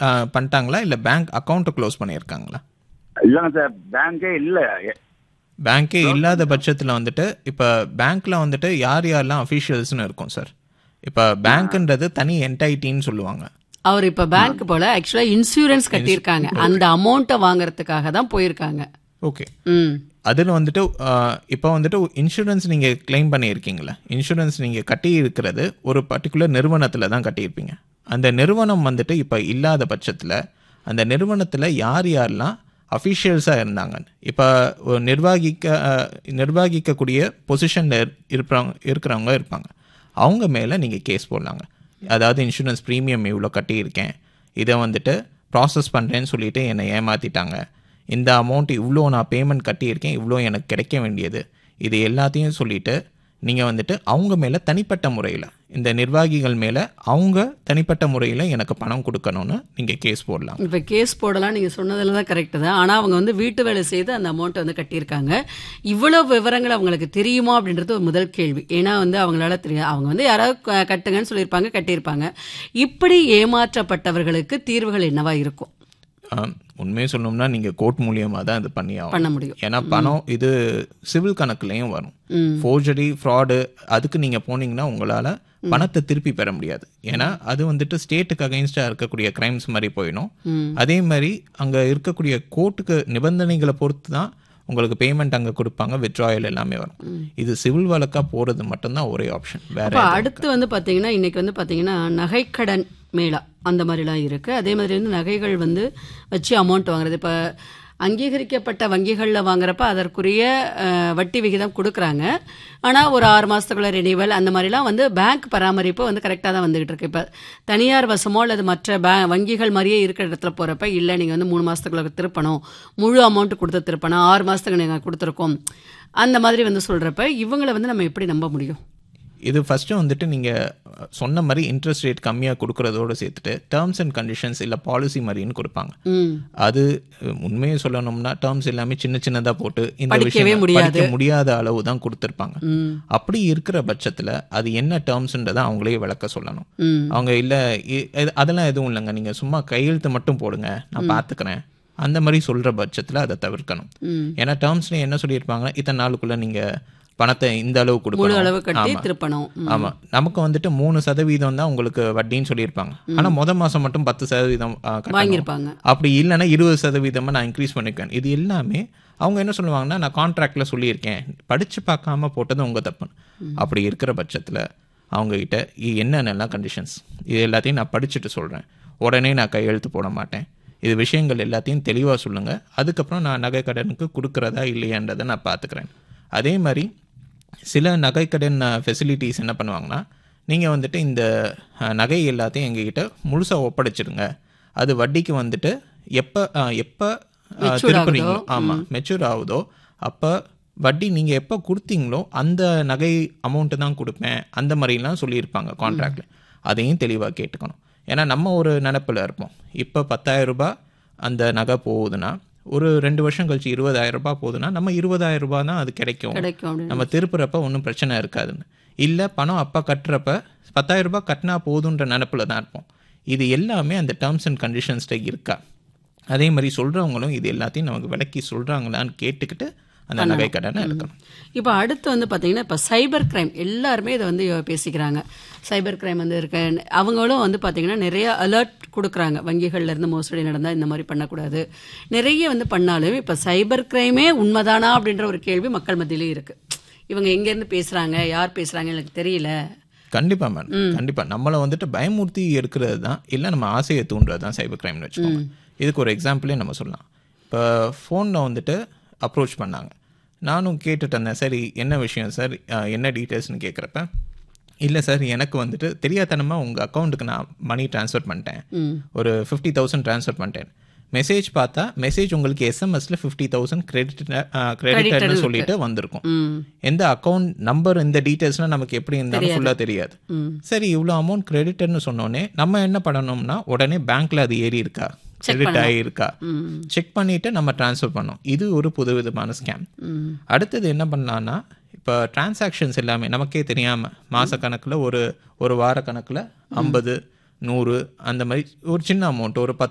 பண்ணிட்டாங்களா இல்லை பேங்க் அக்கௌண்ட்டை க்ளோஸ் பண்ணியிருக்காங்களா இல்லைங்க சார் பேங்கே இல்லை பேங்க்கே இல்லாத பட்சத்தில் வந்துட்டு இப்போ பேங்க்ல வந்துட்டு யார் யாரெல்லாம் அஃபிஷியல்ஸ்னு இருக்கும் சார் இப்போ பேங்க்ன்றது தனி என்டைட்டின்னு சொல்லுவாங்க அவர் இப்ப பேங்க் போல ஆக்சுவலா இன்சூரன்ஸ் கட்டியிருக்காங்க அந்த அமௌண்ட்டை வாங்குறதுக்காக தான் போயிருக்காங்க ஓகே ம் அதில் வந்துட்டு இப்போ வந்துட்டு இன்சூரன்ஸ் நீங்கள் கிளைம் பண்ணியிருக்கீங்களா இன்சூரன்ஸ் நீங்கள் கட்டி இருக்கிறது ஒரு பர்டிகுலர் நிறுவனத்தில் தான் கட்டியிருப்பீங்க அந்த நிறுவனம் வந்துட்டு இப்போ இல்லாத பட்சத்தில் அந்த நிறுவனத்தில் யார் யாரெல்லாம் அஃபிஷியல்ஸாக இருந்தாங்க இப்போ ஒரு நிர்வாகிக்க அஹ், நிர்வாகிக்கக்கூடிய பொசிஷனில் இருப்பாங்க இருக்கிறவங்க இருப்பாங்க அவங்க மேலே நீங்கள் கேஸ் போடலாங்க அதாவது இன்சூரன்ஸ் ப்ரீமியம் இவ்வளோ கட்டியிருக்கேன் இதை வந்துட்டு ப்ராசஸ் பண்ணுறேன்னு சொல்லிட்டு என்னை ஏமாற்றிட்டாங்க இந்த அமௌண்ட் இவ்வளோ நான் பேமெண்ட் கட்டியிருக்கேன் இவ்வளோ எனக்கு கிடைக்க வேண்டியது இது எல்லாத்தையும் சொல்லிட்டு நீங்கள் வந்துட்டு அவங்க மேலே தனிப்பட்ட முறையில் இந்த நிர்வாகிகள் மேலே அவங்க தனிப்பட்ட முறையில் எனக்கு பணம் கொடுக்கணும்னு நீங்கள் கேஸ் போடலாம் இப்ப கேஸ் போடலாம் நீங்க சொன்னதுல தான் கரெக்ட் தான் ஆனா அவங்க வந்து வீட்டு வேலை செய்து அந்த அமௌண்ட்டை வந்து கட்டியிருக்காங்க இவ்வளவு விவரங்கள் அவங்களுக்கு தெரியுமா அப்படின்றது ஒரு முதல் கேள்வி ஏன்னா வந்து அவங்களால தெரியும் அவங்க வந்து யாராவது க- கட்டுங்கன்னு சொல்லியிருப்பாங்க கட்டியிருப்பாங்க இப்படி ஏமாற்றப்பட்டவர்களுக்கு தீர்வுகள் என்னவா இருக்கும் ஆம், உண்மையை சொல்லணும்னா நீங்கள் கோர்ட் மூலியமாக தான் இது பண்ணி ஆகணும் பண்ண முடியும் ஏன்னா பணம் இது சிவில் கணக்குலையும் வரும் ம். ஃபோர்ஜரி ஃப்ராடு அதுக்கு நீங்கள் போனீங்கன்னா உங்களால் பணத்தை திருப்பி பெற முடியாது ஏன்னா அது வந்துட்டு ஸ்டேட்டுக்கு அகைன்ஸ்டாக இருக்கக்கூடிய கிரைம்ஸ் மாதிரி போயிடும் ம். அதே மாதிரி அங்கே இருக்கக்கூடிய கோர்ட்டுக்கு நிபந்தனைகளை பொறுத்து தான் உங்களுக்கு பேமெண்ட் அங்கே கொடுப்பாங்க வித்ட்ராயல் எல்லாமே வரும் இது சிவில் வழக்காக போகிறது மட்டும்தான் ஒரே ஆப்ஷன் வேற அப்ப அடுத்து வந்து பாத்தீங்கன்னா இன்னைக்கு வந்து பாத்தீங்கன்னா நகைக்கடன் மேளா அந்த மாதிரிலாம் இருக்கு அதே மாதிரி வந்து நகைகள் வந்து வச்சு அமௌண்ட் வாங்குறது இப்ப அங்கீகரிக்கப்பட்ட வங்கிகளில் வாங்குறப்ப அதற்குரிய அஹ், வட்டி விகிதம் கொடுக்குறாங்க ஆனால் ஒரு ஆறு மாதத்துக்குள்ள ரெனிவல் அந்த மாதிரிலாம் வந்து பேங்க் பராமரிப்பு வந்து கரெக்டாக தான் வந்துகிட்டு இருக்கு இப்போ தனியார் வசமோ அல்லது மற்ற பே வங்கிகள் மாதிரியே இருக்கிற இடத்துல போகிறப்ப இல்லை நீங்கள் வந்து மூணு மாதத்துக்குள்ள திருப்பணும் முழு அமௌண்ட் கொடுத்து திருப்பணும் ஆறு மாதத்துக்கு நீங்கள் கொடுத்துருக்கோம் அந்த மாதிரி வந்து சொல்கிறப்ப இவங்களை வந்து நம்ம எப்படி நம்ப முடியும் இது ஃபஸ்ட்டு வந்துட்டு நீங்கள் சொன்ன மாதிரி இன்ட்ரெஸ்ட் ரேட் கம்மியாக கொடுக்குறதோடு சேர்த்துட்டு டேர்ம்ஸ் அண்ட் கண்டிஷன்ஸ் இல்லை பாலிசி மாதிரின்னு கொடுப்பாங்க ம் அது அஹ், உண்மையை சொல்லணும்னா டேர்ம்ஸ் எல்லாமே சின்ன சின்னதாக போட்டு இந்த படிக்கவே விஷயம் முடியாது. படிக்க முடியாத அளவு தான் கொடுத்துருப்பாங்க ம் அப்படி இருக்கிற பட்சத்தில் அது என்ன டேர்ம்ஸ்ன்றதை அவங்களே விளக்க சொல்லணும் ம் அவங்க இல்லை அதெல்லாம் எதுவும் இல்லைங்க நீங்கள் சும்மா கையெழுத்து மட்டும் போடுங்க நான் பார்த்துக்கிறேன் அந்த மாதிரி சொல்கிற பட்சத்தில் அதை தவிர்க்கணும் ம். ஏன்னா டேர்ம்ஸ்ல என்ன சொல்லியிருப்பாங்கன்னா இத்தனை நாளுக்குள்ள நீங்கள் பணத்தை இந்த அளவு முழு கொடுக்கணும் அளவு கட்டி ஆமா. திருப்பணும் ம். ஆமா நமக்கு வந்துட்டு மூணு சதவீதம் தான் உங்களுக்கு வட்டின்னு சொல்லியிருப்பாங்க ஆனா முத மாசம் மட்டும் பத்து சதவீதம் ஆ, கட்டணும். வாங்கியிருப்பாங்க அப்படி இல்லைன்னா இருபது சதவீதமா நான் இன்க்ரீஸ் பண்ணிக்குவேன் இது எல்லாமே அவங்க என்ன சொல்லுவாங்கன்னா நான் கான்ட்ராக்ட்ல சொல்லியிருக்கேன் படிச்சு பார்க்காம போட்டது உங்க தப்பு அப்படி இருக்கிற பட்சத்துல அவங்க கிட்ட இ- என்னென்னலாம் கண்டிஷன்ஸ் இது எல்லாத்தையும் நான் படிச்சுட்டு சொல்றேன் உடனே நான் கையெழுத்து போட மாட்டேன் இது விஷயங்கள் எல்லாத்தையும் தெளிவாக சொல்லுங்க அதுக்கப்புறம் நான் நகை கடனுக்கு கொடுக்குறதா இல்லையான்றதை நான் பார்த்துக்கிறேன் அதே மாதிரி சில நகைக்கடன் ஃபெசிலிட்டிஸ் என்ன பண்ணுவாங்கன்னா நீங்கள் வந்துட்டு இந்த அஹ், நகை எல்லாத்தையும் எங்ககிட்ட முழுசாக ஒப்படைச்சிடுங்க அது வட்டிக்கு வந்துட்டு எப்போ எப்போ Mature திருப்புறீங்களோ ஆகுதோ, ஆமாம் மெச்சூர் ஆகுதோ அப்போ வட்டி நீங்கள் எப்போ கொடுத்தீங்களோ அந்த நகை அமௌண்ட்டு தான் கொடுப்பேன் அந்த மாதிரிலாம் சொல்லியிருப்பாங்க கான்ட்ராக்டில் அதையும் தெளிவாக கேட்டுக்கணும் ஏன்னா நம்ம ஒரு நினப்பில் இருப்போம் இப்போ பத்தாயிரம் ரூபாய் அந்த நகை போகுதுன்னா ஒரு ரெண்டு வருஷம் கழிச்சு இருபதாயிரம் ரூபாய் போகுதுன்னா நம்ம இருபதாயிரம் ரூபாய் தான் அது கிடைக்கும் கிடைக்கும் அப்படின்னு நம்ம திருப்புறப்ப ஒன்றும் பிரச்சனை இருக்காதுன்னு இல்லை பணம் அப்போ கட்டுறப்ப பத்தாயிரம் ரூபாய் கட்டினா போதுன்ற நினப்பில் தான் இருப்போம் இது எல்லாமே அந்த டேர்ம்ஸ் அண்ட் கண்டிஷன்ஸில் இருக்கா அதே மாதிரி சொல்கிறவங்களும் இது எல்லாத்தையும் நமக்கு விளக்கி சொல்கிறாங்களான்னு கேட்டுக்கிட்டு அந்த நகை கடனை எடுக்கணும் இப்போ அடுத்து வந்து பார்த்தீங்கன்னா இப்போ சைபர் கிரைம் எல்லாருமே இதை வந்து பேசிக்கிறாங்க சைபர் கிரைம் வந்து இருக்க அவங்களும் வந்து பார்த்தீங்கன்னா நிறைய அலர்ட் கொடுக்குறாங்க வங்கிகள்ல இருந்து மோசடி நடந்தால் இந்த மாதிரி பண்ணக்கூடாது நிறைய வந்து பண்ணாலும் இப்போ சைபர் கிரைமே உண்மைதானா அப்படின்ற ஒரு கேள்வி மக்கள் மத்தியிலே இருக்கு இவங்க எங்கேருந்து பேசுகிறாங்க யார் பேசுகிறாங்க எனக்கு தெரியல கண்டிப்பா மேடம் கண்டிப்பா நம்மளை வந்துட்டு பயமுறுத்தி எடுக்கிறது தான் இல்லை நம்ம ஆசையை தூண்டுறது தான் சைபர் கிரைம்னு வச்சுக்கோங்க இதுக்கு ஒரு எக்ஸாம்பிளே நம்ம சொல்லலாம் இப்போ ஃபோனில் வந்துட்டு அப்ரோச் பண்ணாங்க நானும் கேட்டுட்டு இருந்தேன் சரி என்ன விஷயம் சார் அஹ், என்ன டீட்டெயில்ஸ்னு கேட்குறப்ப இல்லை சார் எனக்கு வந்துட்டு தெரியாதனமாக உங்கள் அக்கௌண்ட்டுக்கு நான் மணி ட்ரான்ஸ்ஃபர் பண்ணிட்டேன் ம் ஒரு ஃபிஃப்டி தௌசண்ட் ட்ரான்ஸ்ஃபர் பண்ணிட்டேன் மெசேஜ் பார்த்தா மெசேஜ் உங்களுக்கு எஸ்எம்எஸ்ல ஃபிஃப்டி தௌசண்ட் கிரெடிட் கிரெடிட்னு சொல்லிட்டு வந்திருக்கும் ம் எந்த அக்கௌண்ட் நம்பர் இந்த டீட்டெயில்ஸ்லாம் நமக்கு எப்படி இருந்தாலும் ஃபுல்லாக தெரியாது ம் சரி இவ்வளோ அமௌண்ட் கிரெடிட்னு சொன்னோடனே நம்ம என்ன பண்ணணும்னா உடனே பேங்க்ல அது ஏறி இருக்கா கிரெடிட் ஆகியிருக்கா ம் செக் பண்ணிட்டு நம்ம ட்ரான்ஸ்ஃபர் பண்ணோம் இது ஒரு புதுவிதமான ஸ்கேம் ம் அடுத்தது என்ன பண்ணலான்னா இப்போ டிரான்சாக்ஷன்ஸ் எல்லாமே நமக்கே தெரியாமல் மாதக்கணக்கில் ஒரு ஒரு வார கணக்கில் ஐம்பது நூறு அந்த மாதிரி ஒரு சின்ன அமௌண்ட் ஒரு பத்து